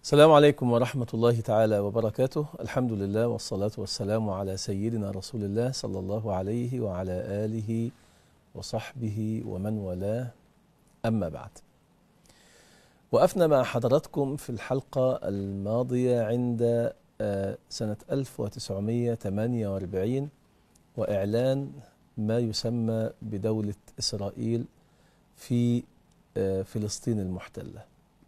السلام عليكم ورحمة الله تعالى وبركاته الحمد لله والصلاة والسلام على سيدنا رسول الله صلى الله عليه وعلى آله وصحبه ومن والاه أما بعد وقفنا مع حضراتكم في الحلقة الماضية عند آه، سنة 1948 وإعلان ما يسمى بدولة إسرائيل في آه، فلسطين المحتلة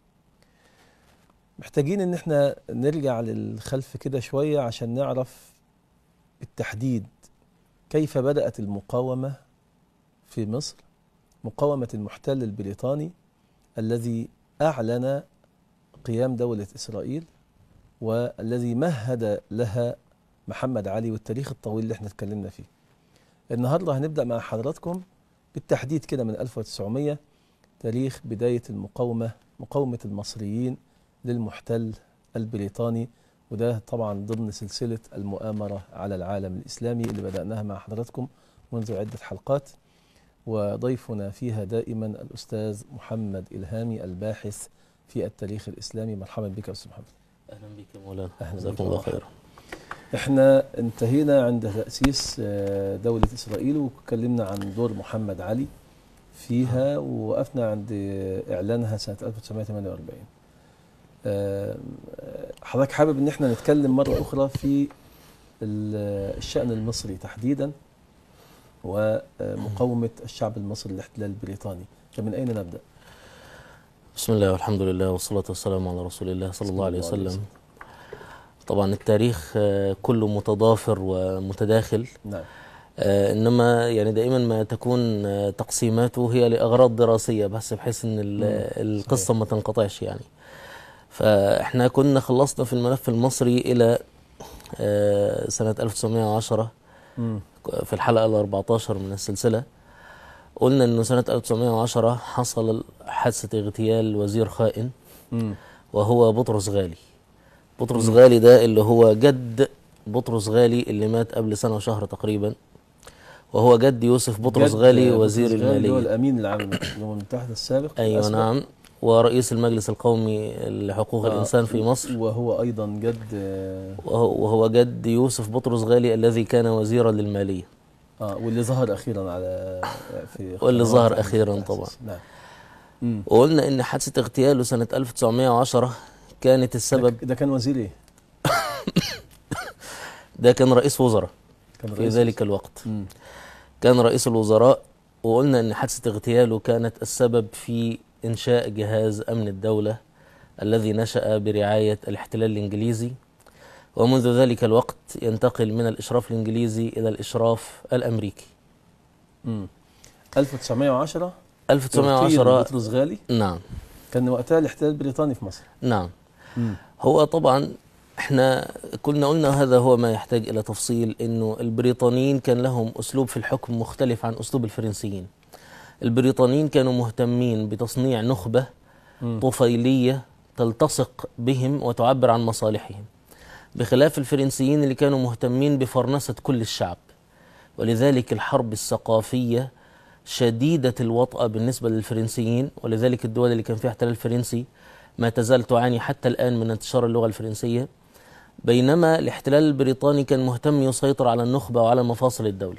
محتاجين ان احنا نرجع للخلف كده شوية عشان نعرف بالتحديد كيف بدأت المقاومة في مصر مقاومة المحتل البريطاني الذي أعلن قيام دولة إسرائيل والذي مهد لها محمد علي والتاريخ الطويل اللي احنا اتكلمنا فيه النهاردة هنبدأ مع حضراتكم بالتحديد كده من 1900 تاريخ بداية المقاومة مقاومة المصريين للمحتل البريطاني وده طبعا ضمن سلسلة المؤامرة على العالم الإسلامي اللي بدأناها مع حضراتكم منذ عدة حلقات وضيفنا فيها دائما الأستاذ محمد إلهامي الباحث في التاريخ الإسلامي مرحبا بك يا أستاذ محمد اهلا بك يا مولانا أهلا جزاكم بك الله ومرحبا. خيرا احنا انتهينا عند تأسيس آه، دولة إسرائيل وتكلمنا عن دور محمد علي فيها ووقفنا عند إعلانها سنة 1948 آه، حضرتك حابب ان احنا نتكلم مرة أخرى في ال- الشأن المصري تحديدا ومقاومة الشعب المصري للاحتلال البريطاني فمن أين نبدأ؟ بسم الله والحمد لله والصلاة والسلام على رسول الله صلى الله عليه صلى الله عليه وسلم طبعا التاريخ آه، كله متضافر ومتداخل نعم آه، انما يعني دائما ما تكون آه، تقسيماته هي لاغراض دراسيه بس بحيث ان ال- مم، القصه ما تنقطعش يعني فاحنا كنا خلصنا في الملف المصري الى آه، سنه 1910 مم. في الحلقه ال 14 من السلسله قلنا انه سنه 1910 حصل حادثه اغتيال وزير خائن مم. وهو بطرس غالي بطرس غالي ده اللي هو جد بطرس غالي اللي مات قبل سنه وشهر تقريبا وهو جد يوسف بطرس جد غالي بطرس وزير غالي اللي هو الماليه الأمين العام للأمم المتحدة السابق ايوه الأسبق. نعم ورئيس المجلس القومي لحقوق آه، الانسان في مصر وهو ايضا جد آه، وهو وهو جد يوسف بطرس غالي الذي كان وزيرا للماليه اه واللي ظهر اخيرا على في واللي قنوات ظهر على أخيراً الأساس. طبعاً. نعم مم. وقلنا ان حادثه اغتياله سنه 1910 كانت السبب ده- ده كان وزير ايه؟ ده كان رئيس وزراء كان في رئيس ذلك الوقت مم. كان رئيس الوزراء وقلنا ان حادثه اغتياله كانت السبب في انشاء جهاز امن الدوله الذي نشا برعايه الاحتلال الانجليزي ومنذ ذلك الوقت ينتقل من الاشراف الانجليزي الى الاشراف الامريكي مم. 1910 اغتيل 1910 بطرس غالي نعم كان وقتها الاحتلال البريطاني في مصر نعم مم. هو طبعا احنا كنا قلنا هذا هو ما يحتاج الى تفصيل انه البريطانيين كان لهم اسلوب في الحكم مختلف عن اسلوب الفرنسيين البريطانيين كانوا مهتمين بتصنيع نخبه مم. طفيليه تلتصق بهم وتعبر عن مصالحهم بخلاف الفرنسيين اللي كانوا مهتمين بفرنسه كل الشعب ولذلك الحرب الثقافيه شديده الوطأة بالنسبه للفرنسيين ولذلك الدول اللي كان فيها احتلال فرنسي ما تزال تعاني حتى الآن من انتشار اللغة الفرنسية بينما الاحتلال البريطاني كان مهتم يسيطر على النخبة وعلى مفاصل الدولة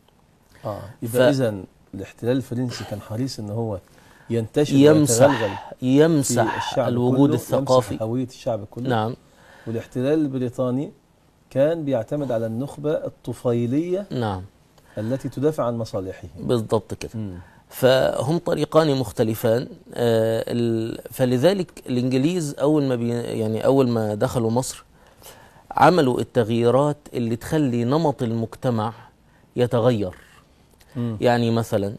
اه يبقى ف- اذا الاحتلال الفرنسي كان حريص ان هو ينتشر ويتغلغل يمسح في يمسح الشعب الوجود كله، الثقافي يمسح هويه الشعب كله نعم والاحتلال البريطاني كان بيعتمد على النخبه الطفيليه نعم التي تدافع عن مصالحه بالضبط كده مم. فهم طريقان مختلفان آه، ال- فلذلك الانجليز اول ما بي يعني اول ما دخلوا مصر عملوا التغييرات اللي تخلي نمط المجتمع يتغير مم. يعني مثلا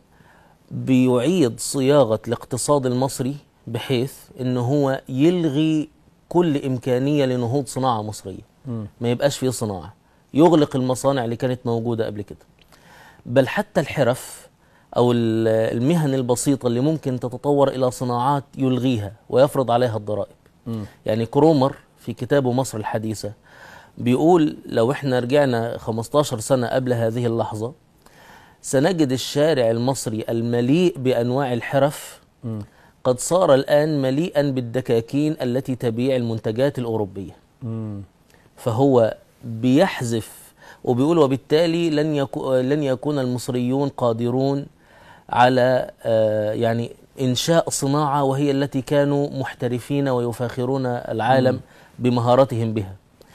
بيعيد صياغه الاقتصاد المصري بحيث ان هو يلغي كل امكانيه لنهوض صناعه مصريه مم. ما يبقاش فيه صناعه يغلق المصانع اللي كانت موجوده قبل كده بل حتى الحرف او ال- المهن البسيطه اللي ممكن تتطور الى صناعات يلغيها ويفرض عليها الضرائب مم. يعني كرومر في كتابه مصر الحديثه بيقول لو احنا رجعنا 15 سنه قبل هذه اللحظه سنجد الشارع المصري المليء بانواع الحرف مم. قد صار الآن مليئا بالدكاكين التي تبيع المنتجات الأوروبية مم. فهو بيحذف وبيقول وبالتالي لن يكو لن يكون المصريون قادرون على آه، يعني انشاء صناعه وهي التي كانوا محترفين ويفاخرون العالم بمهارتهم بها.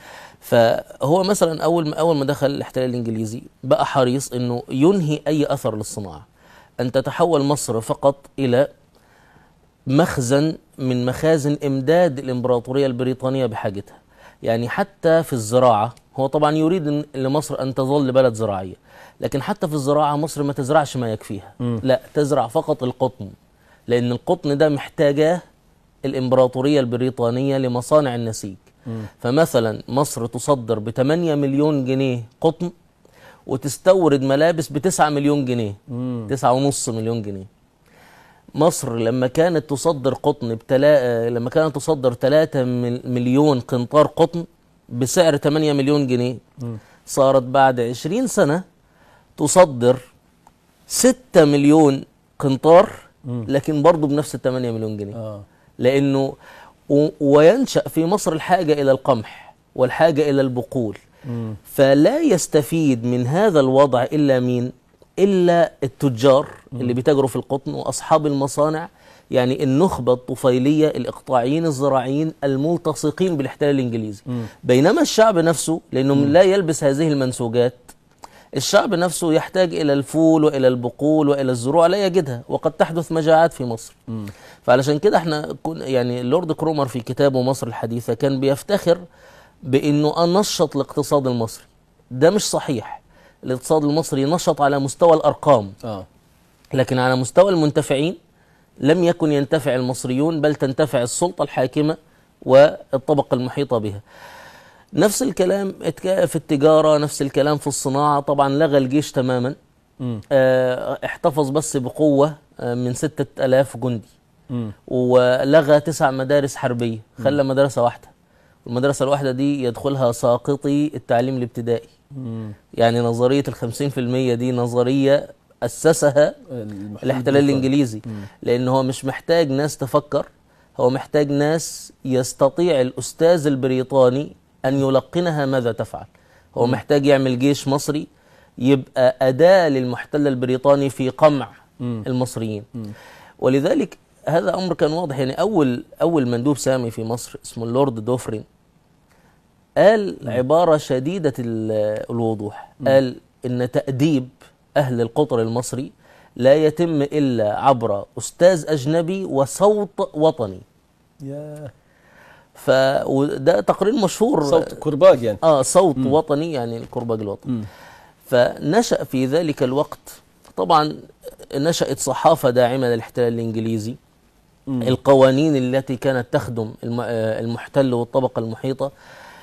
فهو مثلا اول ما اول ما دخل الاحتلال الانجليزي بقى حريص انه ينهي اي اثر للصناعه. ان تتحول مصر فقط الى مخزن من مخازن امداد الامبراطوريه البريطانيه بحاجتها. يعني حتى في الزراعه هو طبعا يريد إن- لمصر ان تظل بلد زراعيه لكن حتى في الزراعه مصر ما تزرعش ما يكفيها لا تزرع فقط القطن لان القطن ده محتاجاه الامبراطوريه البريطانيه لمصانع النسيج فمثلا مصر تصدر ب 8 مليون جنيه قطن وتستورد ملابس ب 9 مليون جنيه 9.5 مليون جنيه مصر لما كانت تصدر قطن بتلا... لما كانت تصدر 3 مل- مليون قنطار قطن بسعر 8 مليون جنيه صارت بعد 20 سنة تصدر 6 مليون قنطار لكن برضه بنفس ال 8 مليون جنيه اه لانه و- وينشا في مصر الحاجه الى القمح والحاجه الى البقول مم. فلا يستفيد من هذا الوضع الا مين الا التجار اللي بيتاجروا في القطن واصحاب المصانع يعني النخبه الطفيليه الاقطاعيين الزراعيين الملتصقين بالاحتلال الانجليزي بينما الشعب نفسه لانه لا يلبس هذه المنسوجات الشعب نفسه يحتاج الى الفول والى البقول والى الزروع لا يجدها وقد تحدث مجاعات في مصر فعلشان كده احنا كن يعني اللورد كرومر في كتابه مصر الحديثه كان بيفتخر بانه انشط الاقتصاد المصري ده مش صحيح الاقتصاد المصري نشط على مستوى الارقام اه لكن على مستوى المنتفعين لم يكن ينتفع المصريون بل تنتفع السلطه الحاكمه والطبقه المحيطه بها نفس الكلام اتك- في التجاره نفس الكلام في الصناعه طبعا لغى الجيش تماما مم. آه، احتفظ بس بقوه آه، من ستة ألاف جندي مم. ولغى تسع مدارس حربية خلى مدرسة واحدة المدرسة الواحدة دي يدخلها ساقطي التعليم الابتدائي مم. يعني نظرية الخمسين في المية دي نظرية أسسها المحيط الاحتلال بالفعل. الإنجليزي لأن هو مش محتاج ناس تفكر هو محتاج ناس يستطيع الأستاذ البريطاني أن يلقنها ماذا تفعل هو محتاج يعمل جيش مصري يبقى أداة للمحتل البريطاني في قمع مم. المصريين ولذلك هذا أمر كان واضح يعني أول أول مندوب سامي في مصر اسمه اللورد دوفرين قال عبارة شديدة ال- الوضوح قال إن تأديب أهل القطر المصري لا يتم إلا عبر أستاذ أجنبي وصوت وطني يا ف وده تقرير مشهور صوت كرباج يعني اه صوت وطني يعني الكرباج الوطني مم. فنشأ في ذلك الوقت طبعا نشأت صحافة داعمة للاحتلال الإنجليزي مم. القوانين التي كانت تخدم الم- آه، المحتل والطبقة المحيطة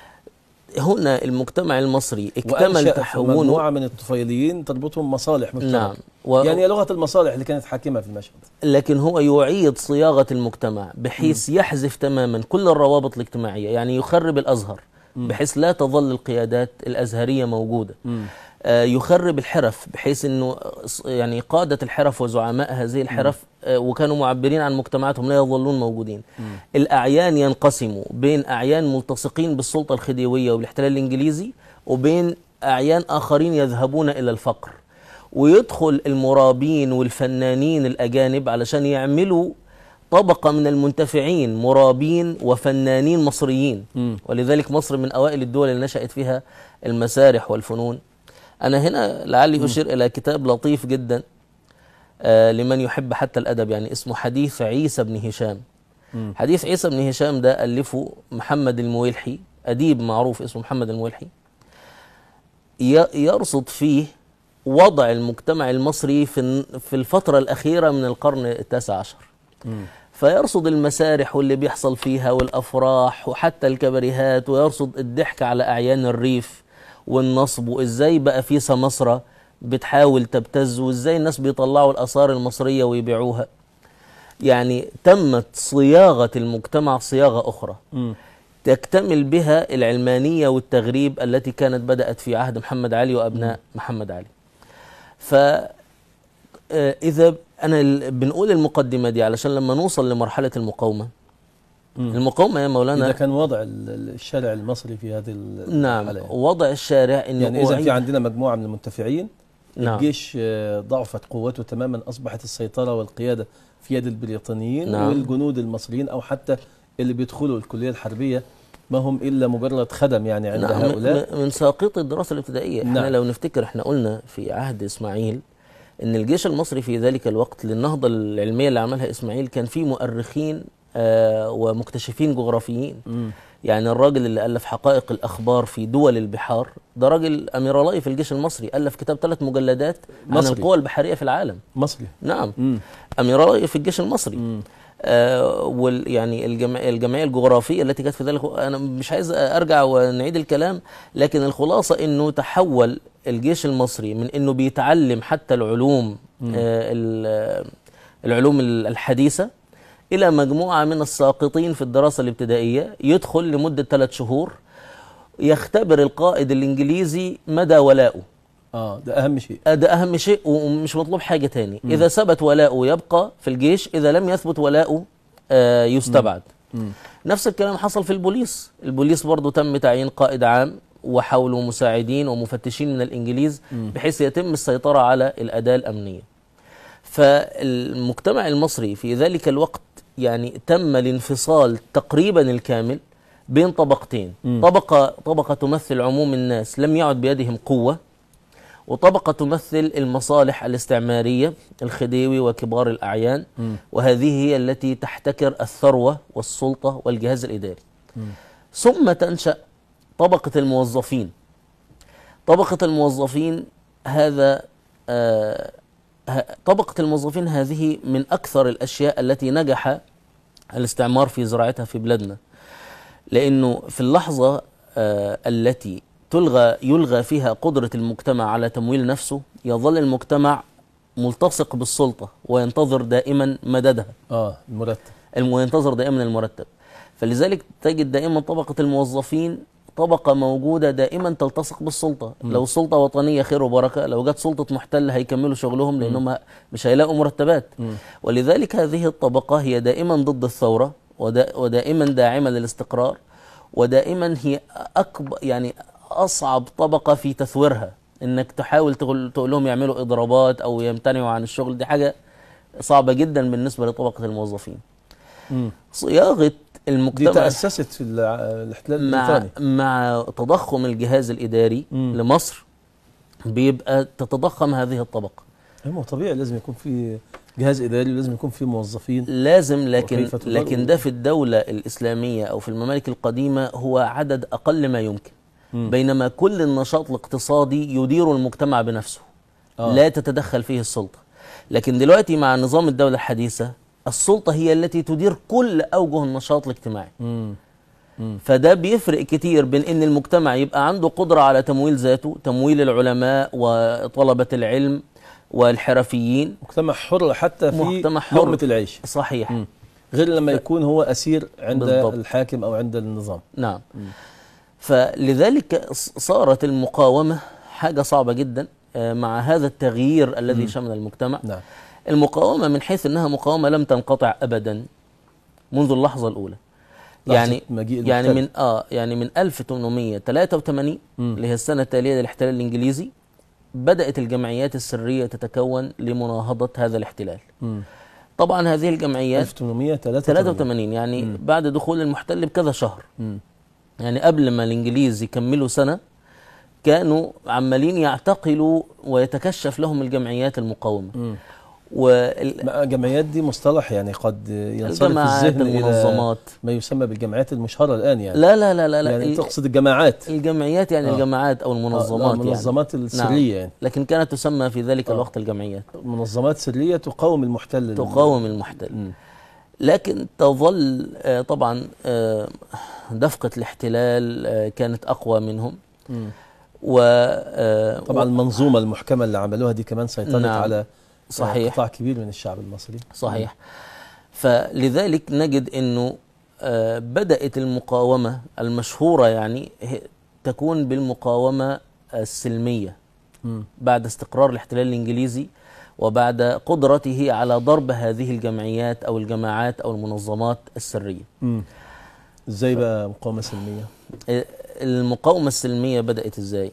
هنا المجتمع المصري اكتمل وأنشأ تحوله مجموعة من الطفيليين تربطهم مصالح مشتركة نعم و... يعني لغة المصالح اللي كانت حاكمة في المشهد لكن هو يعيد صياغة المجتمع بحيث يحذف تماما كل الروابط الاجتماعية يعني يخرب الأزهر بحيث لا تظل القيادات الأزهرية موجودة آه، يخرب الحرف بحيث انه ص- يعني قادة الحرف وزعماء هذه الحرف آه، وكانوا معبرين عن مجتمعاتهم لا يظلون موجودين. الأعيان ينقسموا بين أعيان ملتصقين بالسلطة الخديوية وبالاحتلال الإنجليزي وبين أعيان آخرين يذهبون إلى الفقر. ويدخل المرابين والفنانين الأجانب علشان يعملوا طبقة من المنتفعين مرابين وفنانين مصريين ولذلك مصر من أوائل الدول اللي نشأت فيها المسارح والفنون أنا هنا لعلي أشير إلى كتاب لطيف جدا آه لمن يحب حتى الأدب يعني اسمه حديث عيسى بن هشام حديث عيسى بن هشام ده ألفه محمد المويلحي أديب معروف اسمه محمد المويلحي ي- يرصد فيه وضع المجتمع المصري في الن- في الفترة الأخيرة من القرن التاسع عشر فيرصد المسارح واللي بيحصل فيها والافراح وحتى الكباريهات ويرصد الضحك على اعيان الريف والنصب وازاي بقى في سمسره بتحاول تبتز وازاي الناس بيطلعوا الاثار المصريه ويبيعوها يعني تمت صياغه المجتمع صياغه اخرى مم. تكتمل بها العلمانيه والتغريب التي كانت بدات في عهد محمد علي وابناء محمد علي ف آه، إذا انا ال- بنقول المقدمه دي علشان لما نوصل لمرحله المقاومه مم. المقاومه يا إذا مولانا كان وضع ال- ال- الشارع المصري في هذه ال- نعم الحالة يعني. وضع الشارع انه يعني إذا أعيد- في عندنا مجموعة من المنتفعين نعم الجيش آه، ضعفت قوته تماما أصبحت السيطرة والقيادة في يد البريطانيين نعم. والجنود المصريين أو حتى اللي بيدخلوا الكلية الحربية ما هم إلا مجرد خدم يعني عند نعم هؤلاء م- من ساقط الدراسه الابتدائيه احنا نعم. لو نفتكر احنا قلنا في عهد اسماعيل ان الجيش المصري في ذلك الوقت للنهضه العلميه اللي عملها اسماعيل كان فيه مؤرخين آه ومكتشفين جغرافيين مم. يعني الراجل اللي الف حقائق الاخبار في دول البحار ده راجل اميرالي في الجيش المصري الف كتاب ثلاث مجلدات عن مصري. القوى البحريه في العالم مصري نعم مم. اميرالي في الجيش المصري مم. آه وال يعني الجمع الجمعيه الجغرافيه التي كانت في ذلك انا مش عايز ارجع ونعيد الكلام لكن الخلاصه انه تحول الجيش المصري من انه بيتعلم حتى العلوم آه ال- العلوم الحديثه الى مجموعه من الساقطين في الدراسه الابتدائيه يدخل لمده ثلاث شهور يختبر القائد الانجليزي مدى ولائه آه ده أهم شيء ده اهم شيء ومش مطلوب حاجه تاني اذا ثبت ولاؤه يبقى في الجيش اذا لم يثبت ولاؤه آه، يستبعد مم. نفس الكلام حصل في البوليس البوليس برضو تم تعيين قائد عام وحوله مساعدين ومفتشين من الانجليز بحيث يتم السيطره على الاداه الامنيه فالمجتمع المصري في ذلك الوقت يعني تم الانفصال تقريبا الكامل بين طبقتين مم. طبقه طبقه تمثل عموم الناس لم يعد بيدهم قوه وطبقة تمثل المصالح الاستعمارية الخديوي وكبار الأعيان مم. وهذه هي التي تحتكر الثروة والسلطة والجهاز الإداري ثم تنشأ طبقة الموظفين طبقة الموظفين هذا آه ه- طبقة الموظفين هذه من أكثر الأشياء التي نجح الاستعمار في زراعتها في بلادنا لأنه في اللحظة آه التي تلغى يلغى فيها قدرة المجتمع على تمويل نفسه يظل المجتمع ملتصق بالسلطة وينتظر دائما مددها آه المرتب الم- وينتظر دائما المرتب فلذلك تجد دائما طبقة الموظفين طبقة موجودة دائما تلتصق بالسلطة لو سلطة وطنية خير وبركة لو جت سلطة محتل هيكملوا شغلهم لأنهم ه- مش هيلاقوا مرتبات ولذلك هذه الطبقة هي دائما ضد الثورة ودا ودائما داعمة للاستقرار ودائما هي أكبر يعني أصعب طبقة في تثويرها إنك تحاول تقول, تقول لهم يعملوا إضرابات أو يمتنعوا عن الشغل دي حاجة صعبة جدا بالنسبة لطبقة الموظفين مم. صياغة دي المجتمع تأسست في الع- الاحتلال مع البريطاني مع تضخم الجهاز الإداري مم. لمصر بيبقى تتضخم هذه الطبقة هو طبيعي لازم يكون في جهاز إداري ولازم يكون في موظفين لازم لكن وكيف تضر- لكن ده في الدولة الإسلامية أو في الممالك القديمة هو عدد أقل ما يمكن مم. بينما كل النشاط الاقتصادي يدير المجتمع بنفسه آه. لا تتدخل فيه السلطة لكن دلوقتي مع نظام الدولة الحديثة السلطة هي التي تدير كل أوجه النشاط الاجتماعي مم. مم. فده بيفرق كتير بين ان المجتمع يبقى عنده قدرة على تمويل ذاته تمويل العلماء وطلبة العلم والحرفيين مجتمع حر حتى في مجتمع حر. لقمة العيش صحيح مم. غير لما يكون هو أسير عند بالضبط. الحاكم أو عند النظام نعم فلذلك ص- صارت المقاومة حاجة صعبة جدا آه، مع هذا التغيير الذي شمل المجتمع نعم المقاومة من حيث انها مقاومة لم تنقطع ابدا منذ اللحظة الاولى لحظة يعني مجيء يعني المحتل. من اه يعني من 1883 مم. اللي هي السنة التالية للاحتلال الانجليزي بدأت الجمعيات السرية تتكون لمناهضة هذا الاحتلال مم. طبعا هذه الجمعيات 1883 83 يعني بعد دخول المحتل بكذا شهر مم. يعني قبل ما الانجليز يكملوا سنة كانوا عمالين يعتقلوا ويتكشف لهم الجمعيات المقاومة مم. والجماعات ما- الجمعيات دي مصطلح يعني قد ينصرف الذهن إلى المنظمات ما يسمى بالجمعيات المشهرة الآن يعني لا لا لا لا, لا يعني ال- تقصد الجماعات الجمعيات يعني آه. الجماعات او آه، لا، المنظمات يعني المنظمات السرية يعني لكن كانت تسمى في ذلك آه. الوقت الجمعيات منظمات سرية تقاوم المحتل تقاوم المحتل مم. لكن تظل آه، طبعا آه، دفقة الاحتلال آه، كانت أقوى منهم مم. و آه، طبعا المنظومة المحكمة اللي عملوها دي كمان سيطرت نعم. على صحيح قطاع كبير من الشعب المصري صحيح فلذلك نجد انه آه، بدأت المقاومة المشهورة يعني هي- تكون بالمقاومة السلمية مم. بعد استقرار الاحتلال الانجليزي وبعد قدرته على ضرب هذه الجمعيات أو الجماعات أو المنظمات السرية مم. ازاي بقى مقاومه سلميه المقاومة السلمية بدأت ازاي؟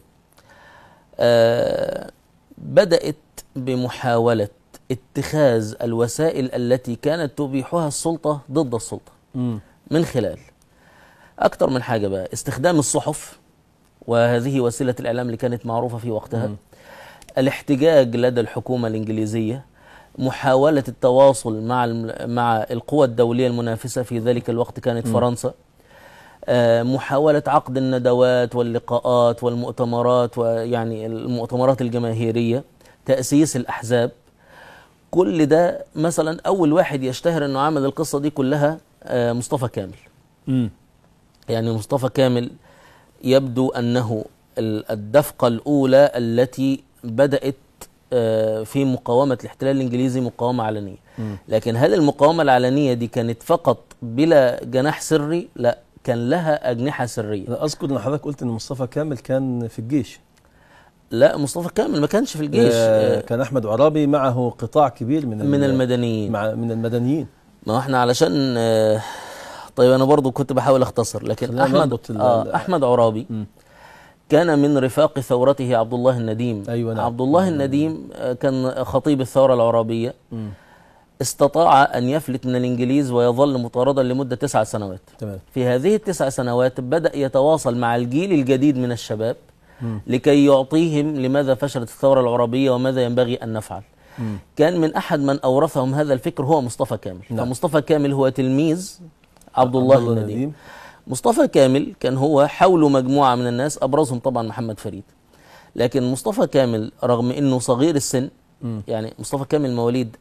آه بدأت بمحاولة اتخاذ الوسائل التي كانت تبيحها السلطة ضد السلطة مم. من خلال أكثر من حاجة بقى استخدام الصحف وهذه وسيلة الإعلام اللي كانت معروفة في وقتها مم. الاحتجاج لدى الحكومة الإنجليزية محاولة التواصل مع الم- مع القوى الدولية المنافسة في ذلك الوقت كانت مم. فرنسا آه، محاولة عقد الندوات واللقاءات والمؤتمرات ويعني المؤتمرات الجماهيرية تأسيس الأحزاب كل ده مثلا أول واحد يشتهر أنه عمل القصة دي كلها آه، مصطفى كامل مم. يعني مصطفى كامل يبدو أنه ال- الدفقة الأولى التي بدأت آه، في مقاومة الاحتلال الإنجليزي مقاومة علنية مم. لكن هل المقاومة العلنية دي كانت فقط بلا جناح سري؟ لا كان لها أجنحة سرية انا اذكر ان حضرتك قلت ان مصطفى كامل كان في الجيش لا مصطفى كامل ما كانش في الجيش آه، آه، كان احمد عرابي معه قطاع كبير من من ال- المدنيين مع من المدنيين ما هو احنا علشان آه، طيب انا برضو كنت بحاول اختصر لكن خلينا احمد نربط ال- ال- آه احمد عرابي مم. كان من رفاق ثورته عبد الله النديم أيوة نعم. عبد الله النديم آه، كان خطيب الثورة العرابية مم. استطاع أن يفلت من الإنجليز ويظل مطاردا لمدة تسع سنوات تمام في هذه التسع سنوات بدأ يتواصل مع الجيل الجديد من الشباب مم. لكي يعطيهم لماذا فشلت الثورة العربية وماذا ينبغي أن نفعل مم. كان من أحد من أورثهم هذا الفكر هو مصطفى كامل نعم. فمصطفى كامل هو تلميذ عبد الله النديم مصطفى كامل كان هو حوله مجموعة من الناس أبرزهم طبعا محمد فريد لكن مصطفى كامل رغم أنه صغير السن مم. يعني مصطفى كامل مواليد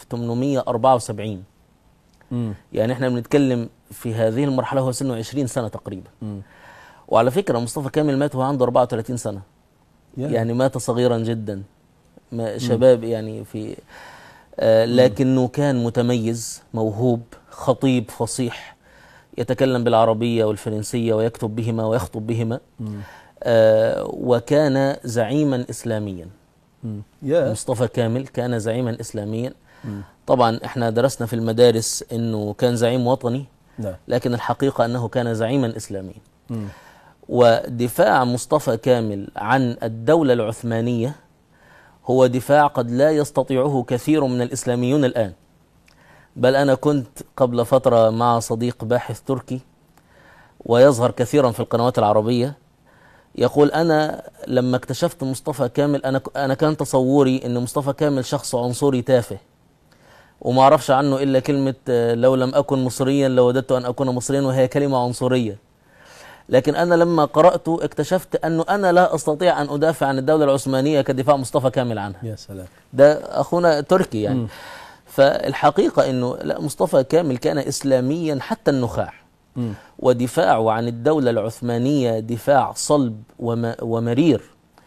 1874 مم. يعني احنا بنتكلم في هذه المرحلة هو سنه 20 سنة تقريبا مم. وعلى فكرة مصطفى كامل مات وهو عنده 34 سنة يا. يعني مات صغيرا جدا ما شباب يعني في آه لكنه كان متميز موهوب خطيب فصيح يتكلم بالعربية والفرنسية ويكتب بهما ويخطب بهما مم. آه وكان زعيما إسلاميا مم. يا مصطفى كامل كان زعيما إسلاميا مم. طبعا احنا درسنا في المدارس انه كان زعيم وطني نعم لكن الحقيقة انه كان زعيما إسلاميا مم. ودفاع مصطفى كامل عن الدولة العثمانية هو دفاع قد لا يستطيعه كثير من الإسلاميون الآن بل أنا كنت قبل فترة مع صديق باحث تركي ويظهر كثيرا في القنوات العربية يقول أنا لما اكتشفت مصطفى كامل أنا أنا كان تصوري أن مصطفى كامل شخص عنصري تافه وما أعرفش عنه إلا كلمة آه، لو لم أكن مصريا لوددت أن أكون مصريا وهي كلمة عنصرية لكن أنا لما قرأته اكتشفت أنه أنا لا أستطيع أن أدافع عن الدولة العثمانية كدفاع مصطفى كامل عنها يا سلام ده أخونا تركي يعني مم. فالحقيقة أنه لا مصطفى كامل كان إسلاميا حتى النخاع مم. ودفاعه عن الدولة العثمانية دفاع صلب وم- ومرير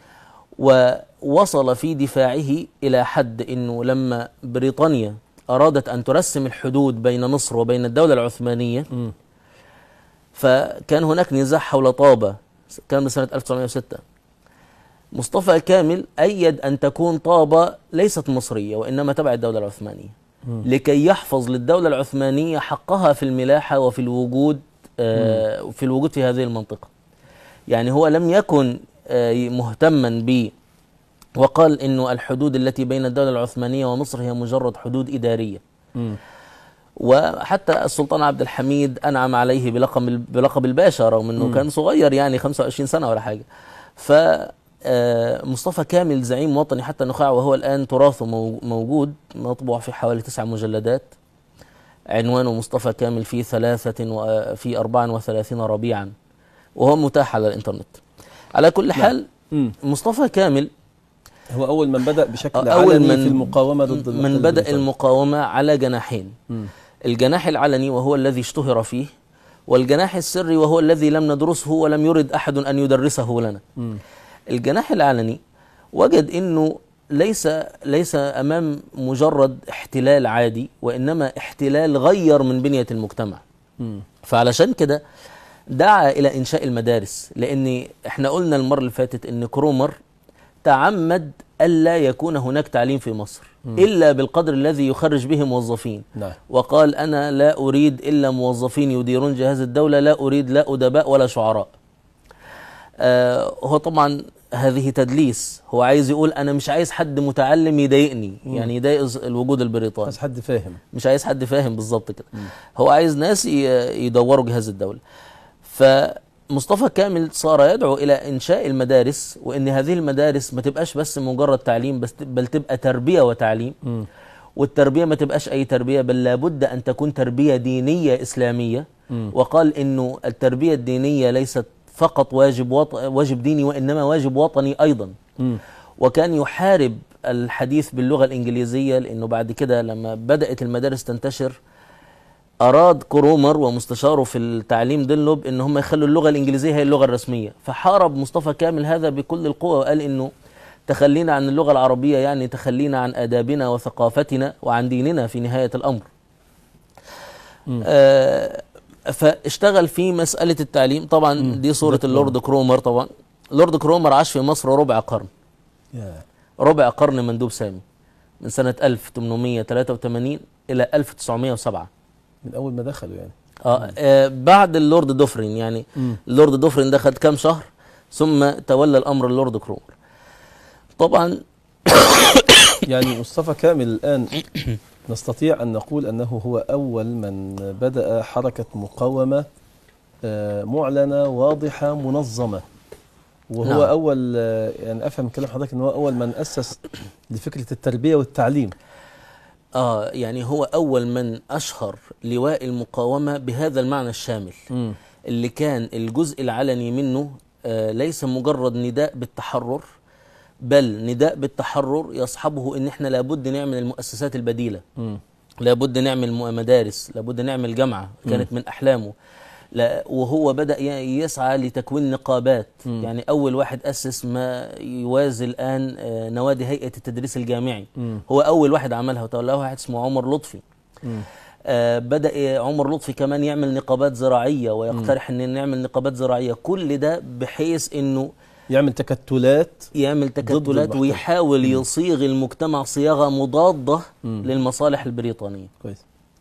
ووصل في دفاعه إلى حد أنه لما بريطانيا أرادت أن ترسم الحدود بين مصر وبين الدولة العثمانية مم. فكان هناك نزاع حول طابة كان سنة 1906 مصطفى كامل أيد أن تكون طابة ليست مصرية وإنما تبع الدولة العثمانية مم. لكي يحفظ للدولة العثمانية حقها في الملاحة وفي الوجود آه في الوجود في هذه المنطقة يعني هو لم يكن آه مهتما ب وقال انه الحدود التي بين الدولة العثمانية ومصر هي مجرد حدود إدارية مم. وحتى السلطان عبد الحميد انعم عليه بلقب بلقب الباشا رغم انه مم. كان صغير يعني 25 سنه ولا حاجه ف آه، مصطفى كامل زعيم وطني حتى النخاع وهو الان تراثه مو- موجود مطبوع في حوالي تسع مجلدات عنوانه مصطفى كامل في ثلاثة و... في 34 ربيعا وهو متاح على الانترنت على كل حال مم. مصطفى كامل هو أول من بدأ بشكل أول علني من- في المقاومة ضد من الاحتلال بدأ البريطاني. المقاومة على جناحين مم. الجناح العلني وهو الذي اشتهر فيه والجناح السري وهو الذي لم ندرسه ولم يرد أحد أن يدرسه لنا مم. الجناح العلني وجد أنه ليس ليس أمام مجرد احتلال عادي وإنما احتلال غير من بنية المجتمع مم. فعلشان كده دعا إلى إنشاء المدارس لأن احنا قلنا المرة اللي فاتت أن كرومر تعمد ألا يكون هناك تعليم في مصر إلا بالقدر الذي يخرج به موظفين نعم وقال أنا لا أريد إلا موظفين يديرون جهاز الدولة لا أريد لا أدباء ولا شعراء آه هو طبعا هذه تدليس هو عايز يقول أنا مش عايز حد متعلم يضايقني يعني يضايق الوجود البريطاني بس حد فاهم مش عايز حد فاهم بالظبط كده هو عايز ناس ي- يدوروا جهاز الدولة فمصطفى كامل صار يدعو إلى إنشاء المدارس وإن هذه المدارس ما تبقاش بس مجرد تعليم بس بل تبقى تربية وتعليم مم. والتربية ما تبقاش أي تربية بل لابد أن تكون تربية دينية إسلامية وقال إنه التربية الدينية ليست فقط واجب وط... واجب ديني وإنما واجب وطني أيضا مم. وكان يحارب الحديث باللغة الإنجليزية لأنه بعد كده لما بدأت المدارس تنتشر أراد كرومر ومستشاره في التعليم دنلوب إن هم يخلوا اللغة الإنجليزية هي اللغة الرسمية فحارب مصطفى كامل هذا بكل القوة وقال إنه تخلينا عن اللغة العربية يعني تخلينا عن آدابنا وثقافتنا وعن ديننا في نهاية الأمر آه فاشتغل في مسألة التعليم طبعا دي صورة اللورد كرومر طبعا لورد كرومر عاش في مصر ربع قرن يا ربع قرن مندوب سامي من سنة 1883 إلى 1907 من اول ما دخلوا يعني آه آه بعد اللورد دوفرين يعني مم. اللورد دوفرين ده خد كام شهر ثم تولى الأمر اللورد كرومر طبعا يعني مصطفى كامل الآن نستطيع أن نقول أنه هو أول من بدأ حركة مقاومة آه، معلنة واضحة منظمة وهو نعم. أول آه، يعني أفهم كلام حضرتك أنه هو أول من أسس لفكرة التربية والتعليم آه يعني هو أول من أشهر لواء المقاومة بهذا المعنى الشامل اللي كان الجزء العلني منه آه ليس مجرد نداء بالتحرر بل نداء بالتحرر يصحبه ان احنا لابد نعمل المؤسسات البديله مم. لابد نعمل م- مدارس لابد نعمل جامعه كانت من احلامه لا وهو بدا ي- يسعى لتكوين نقابات يعني اول واحد اسس ما يوازي الان آه، نوادي هيئه التدريس الجامعي مم. هو اول واحد عملها وتولاه واحد اسمه عمر لطفي مم. آه، بدأ عمر لطفي كمان يعمل نقابات زراعية ويقترح ان نعمل نقابات زراعية كل ده بحيث انه يعمل تكتلات يعمل تكتلات المحتل. ويحاول يصيغ المجتمع صياغة مضادة للمصالح البريطانية كويس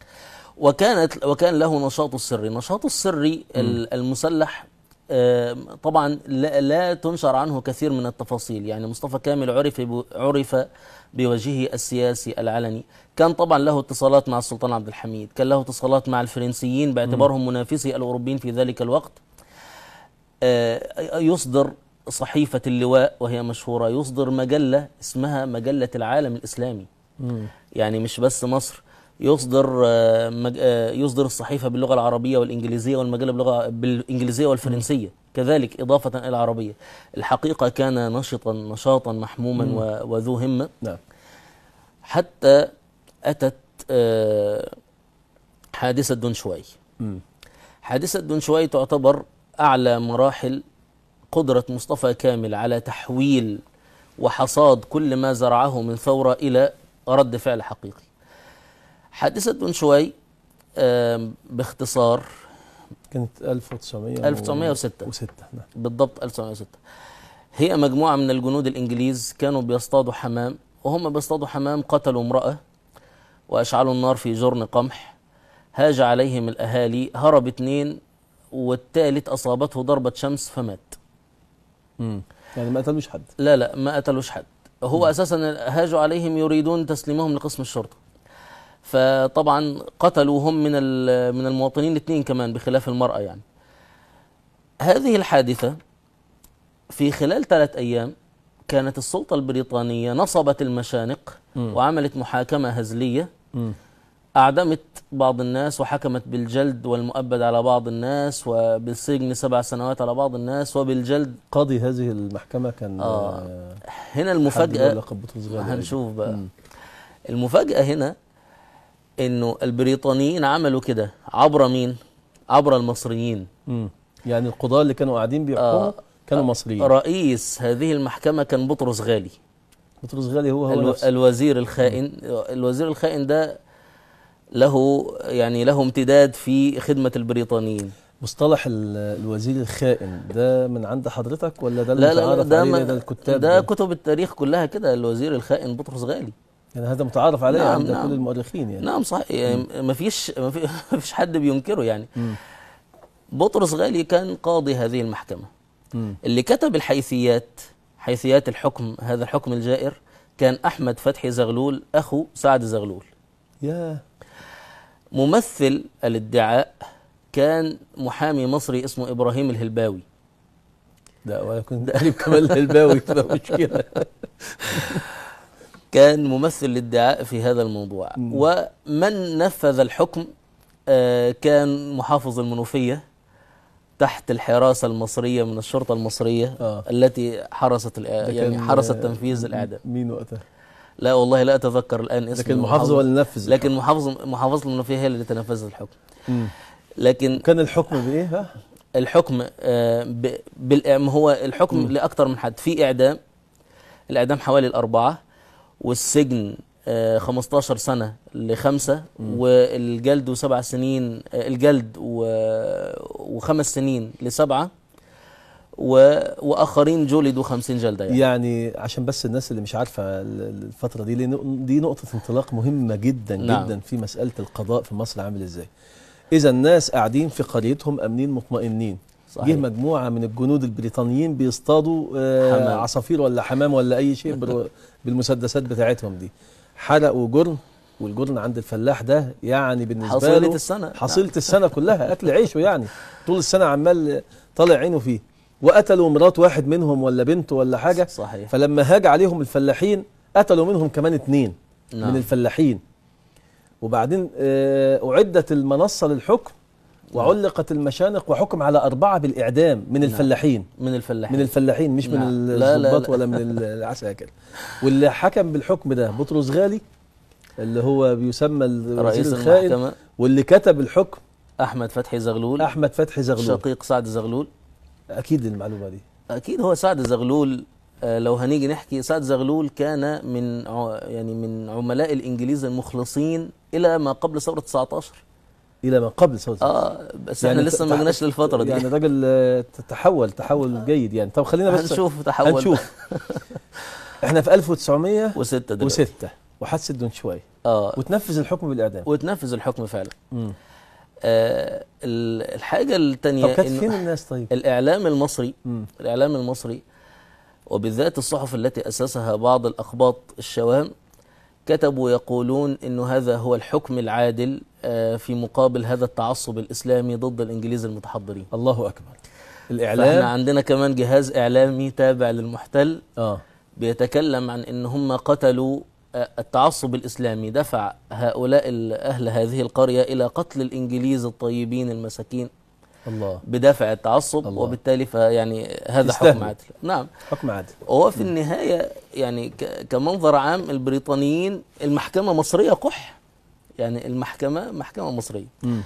وكانت وكان له نشاطه السري نشاطه السري ال- المسلح آه، طبعا لا, لا تنشر عنه كثير من التفاصيل يعني مصطفى كامل عرف ب- عرف بوجهه السياسي العلني كان طبعا له اتصالات مع السلطان عبد الحميد كان له اتصالات مع الفرنسيين باعتبارهم منافسي الأوروبيين في ذلك الوقت آه، يصدر صحيفة اللواء وهي مشهورة يصدر مجلة اسمها مجلة العالم الإسلامي مم. يعني مش بس مصر يصدر آه، مج- آه، يصدر الصحيفة باللغة العربية والإنجليزية والمجلة باللغة بالإنجليزية والفرنسية كذلك إضافة إلى العربية الحقيقة كان نشطا نشاطا محموما و- وذو همة نعم حتى أتت آه، حادثة دنشواي مم. حادثة دنشواي تعتبر أعلى مراحل قدرة مصطفى كامل على تحويل وحصاد كل ما زرعه من ثورة إلى رد فعل حقيقي حادثة دنشواي آم، باختصار كانت 1900 1906 وستة نعم بالضبط 1906 هي مجموعة من الجنود الإنجليز كانوا بيصطادوا حمام وهم بيصطادوا حمام قتلوا امرأة وأشعلوا النار في جرن قمح هاج عليهم الأهالي هرب اتنين والثالث أصابته ضربة شمس فمات مم. يعني ما قتلوش حد لا لا ما قتلوش حد هو أساسا هاجوا عليهم يريدون تسليمهم لقسم الشرطة فطبعا قتلوا هم من ال- من المواطنين الاثنين كمان بخلاف المرأة يعني هذه الحادثة في خلال ثلاث أيام كانت السلطة البريطانية نصبت المشانق مم. وعملت محاكمة هزلية مم. أعدمت بعض الناس وحكمت بالجلد والمؤبد على بعض الناس وبالسجن سبع سنوات على بعض الناس وبالجلد قاضي هذه المحكمة كان آه. آه، هنا حد المفاجأة له لقب بطرس غالي هنشوف بقى مم. المفاجأة هنا انه البريطانيين عملوا كده عبر مين؟ عبر المصريين مم. يعني القضاة اللي كانوا قاعدين بيحكموا آه. كانوا مصريين رئيس هذه المحكمة كان بطرس غالي بطرس غالي هو هو الو نفسه الوزير الخائن الوزير الخائن ده له يعني له امتداد في خدمة البريطانيين مصطلح ال- الوزير الخائن ده من عند حضرتك ولا ده لا لا لا المتعارف ده عليه ما- ده الكتاب ده ده كتب التاريخ كلها كده الوزير الخائن بطرس غالي يعني هذا متعارف عليه نعم، عند نعم. كل المؤرخين يعني نعم صحيح يعني ما فيش ما في- ما فيش حد بينكره يعني مم. بطرس غالي كان قاضي هذه المحكمة مم. اللي كتب الحيثيات حيثيات الحكم هذا الحكم الجائر كان أحمد فتحي زغلول أخو سعد زغلول يا ممثل الادعاء كان محامي مصري اسمه إبراهيم الهلباوي ده ولا كنت قريب كمال الهلباوي ده مشكله كان ممثل الادعاء في هذا الموضوع مم. ومن نفذ الحكم آه، كان محافظ المنوفية تحت الحراسة المصرية من الشرطة المصرية اه التي حرست الإع- ده يعني كان- حرست تنفيذ الإعدام مين وقتها؟ لا والله لا أتذكر الآن اسم لكن المحافظه ولا اللي نفذ لكن محافظ محافظة المنوفية هي اللي تنفذت الحكم مم. لكن كان الحكم بايه ها؟ الحكم آه، ب- بالإعم هو الحكم مم. لأكثر من حد في إعدام الإعدام حوالي الأربعة والسجن آه، 15 سنة لخمسة مم. والجلد وسبع سنين آه، الجلد و- وخمس سنين لسبعة و- وآخرين جلدوا 50 جلدة يعني. يعني عشان بس الناس اللي مش عارفه ال- الفتره دي لأن دي نقطه انطلاق مهمه جدا نعم. جدا في مساله القضاء في مصر عامل ازاي اذا الناس قاعدين في قريتهم امنين مطمئنين جه صحيح مجموعه من الجنود البريطانيين بيصطادوا آه حمام. عصافير ولا حمام ولا اي شيء بال- بالمسدسات بتاعتهم دي حرقوا جرن والجرن عند الفلاح ده يعني بالنسبه حصيلة له السنة حصيله السنه كلها اكل عيشه يعني طول السنه عمال طالع عينه فيه وقتلوا مرات واحد منهم ولا بنته ولا حاجه صحيح فلما هاج عليهم الفلاحين قتلوا منهم كمان اتنين من نعم. الفلاحين وبعدين آه، أعدت المنصة للحكم وعلقت المشانق وحكم على أربعة بالإعدام من نعم. الفلاحين من الفلاحين من الفلاحين مش نعم. من لا، لا، الضباط لا. ولا من العساكر واللي حكم بالحكم ده بطرس غالي اللي هو بيسمى الوزير رئيس الخائن المحكمة واللي كتب الحكم أحمد فتحي زغلول أحمد فتحي زغلول شقيق سعد زغلول أكيد المعلومة دي اكيد هو سعد زغلول آه، لو هنيجي نحكي سعد زغلول كان من ع- يعني من عملاء الانجليز المخلصين الى ما قبل ثوره 19 إلى ما قبل ثورة اه بس احنا لسه ما تح- جيناش للفتره دي يعني راجل آه، تحول تحول جيد يعني طب خلينا بس هنشوف تحول هنشوف احنا في 1906 وستة دلوقتي وحادثة دون شوية اه وتنفذ الحكم بالإعدام وتنفذ الحكم فعلا مم. آه ال- الحاجه الثانيه طب كانت فين الناس طيب؟ الاعلام المصري مم. الإعلام المصري وبالذات الصحف التي أسسها بعض الأخباط الشوام كتبوا يقولون أنه هذا هو الحكم العادل آه، في مقابل هذا التعصب الإسلامي ضد الإنجليز المتحضرين الله أكبر فإحنا الإعلام عندنا كمان جهاز إعلامي تابع للمحتل اه بيتكلم عن أن هم قتلوا آه، التعصب الإسلامي دفع هؤلاء ال- أهل هذه القرية إلى قتل الإنجليز الطيبين المساكين الله بدافع التعصب الله. وبالتالي فيعني هذا حكم يستاهلوا. عادل نعم حكم عادل وهو في النهاية يعني ك- كمنظر عام البريطانيين المحكمة مصرية قح يعني المحكمة محكمة مصرية مم.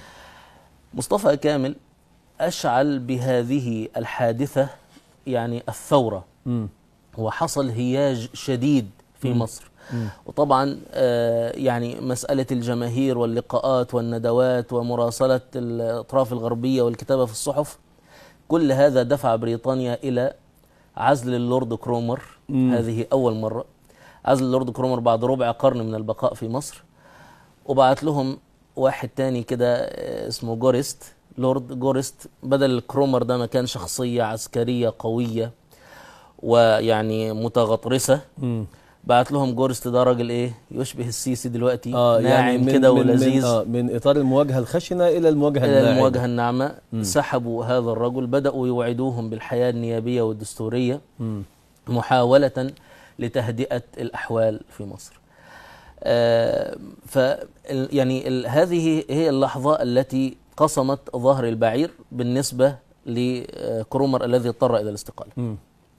مصطفى كامل أشعل بهذه الحادثة يعني الثورة مم. وحصل هياج شديد في مم. مصر مم. وطبعا آه، يعني مسألة الجماهير واللقاءات والندوات ومراسلة الأطراف الغربية والكتابة في الصحف كل هذا دفع بريطانيا إلى عزل اللورد كرومر مم. هذه أول مرة عزل اللورد كرومر بعد ربع قرن من البقاء في مصر وبعت لهم واحد تاني كده آه، اسمه جورست لورد جورست بدل كرومر ده ما كان شخصية عسكرية قوية ويعني متغطرسة مم. بعت لهم جورست ده راجل ايه يشبه السيسي دلوقتي اه ناعم يعني من كده من- من ولذيذ آه من إطار المواجهة الخشنة إلى المواجهة الى الناعمة المواجهه الناعمه مم. سحبوا هذا الرجل بداوا يوعدوهم بالحياه النيابيه والدستوريه مم. محاوله لتهدئه الاحوال في مصر آه ف ال- يعني ال- هذه هي اللحظه التي قصمت ظهر البعير بالنسبه لكرومر الذي اضطر الى الاستقاله مم.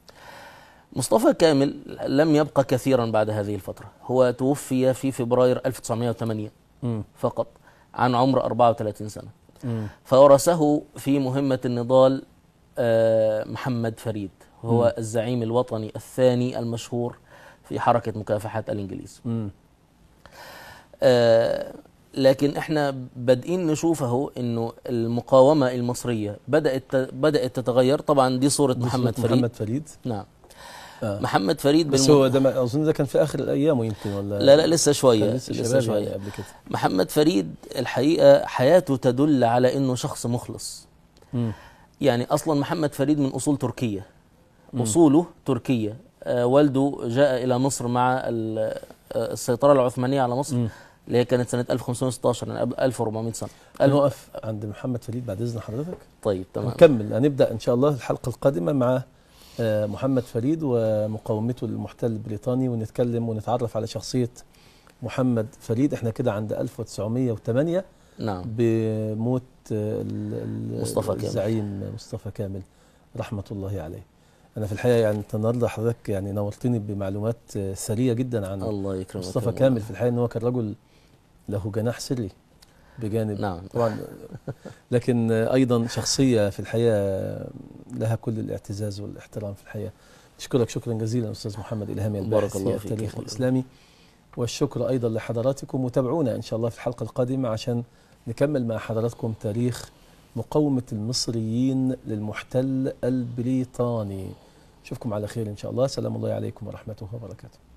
مصطفى كامل لم يبقى كثيرا بعد هذه الفترة هو توفي في فبراير 1908 مم. فقط عن عمر 34 سنة مم. فورثه في مهمة النضال آه، محمد فريد هو مم. الزعيم الوطني الثاني المشهور في حركة مكافحة الإنجليز مم. آه، لكن احنا بادئين نشوف اهو انه المقاومه المصريه بدات بدات تتغير طبعا دي صوره محمد فريد محمد فريد نعم آه. محمد فريد بس بالم- هو ده ما- اظن ده كان في اخر الايام يمكن ولا لا لا لسه شويه كان لسه, لسه شباب شويه يعني قبل كده محمد فريد الحقيقه حياته تدل على انه شخص مخلص مم. يعني اصلا محمد فريد من اصول تركيه مم. اصوله تركيه آه والده جاء الى مصر مع ال- آه، السيطره العثمانيه على مصر مم. اللي هي كانت سنه 1516 يعني قبل 1400 سنه ألف- نقف عند محمد فريد بعد اذن حضرتك طيب تمام نكمل هنبدا ان شاء الله الحلقه القادمه مع آه، محمد فريد ومقاومته للمحتل البريطاني ونتكلم ونتعرف على شخصيه محمد فريد احنا كده عند 1908 نعم بموت آه، ال- ال- مصطفى كامل. الزعيم مصطفى كامل رحمه الله عليه انا في الحقيقه يعني أنت النهارده حضرتك يعني نورتني بمعلومات آه، ثريه جدا عن الله يكرمك يا مصطفى مولانا. كامل في الحقيقه ان هو كان رجل له جناح سري بجانب نعم طبعا لكن ايضا شخصيه في الحقيقه لها كل الاعتزاز والاحترام في الحقيقه اشكرك شكرا جزيلا استاذ محمد الهامي بارك الباحث الله في فيك التاريخ يا الاسلامي والشكر ايضا لحضراتكم وتابعونا ان شاء الله في الحلقه القادمه عشان نكمل مع حضراتكم تاريخ مقاومه المصريين للمحتل البريطاني اشوفكم على خير ان شاء الله سلام الله عليكم ورحمته وبركاته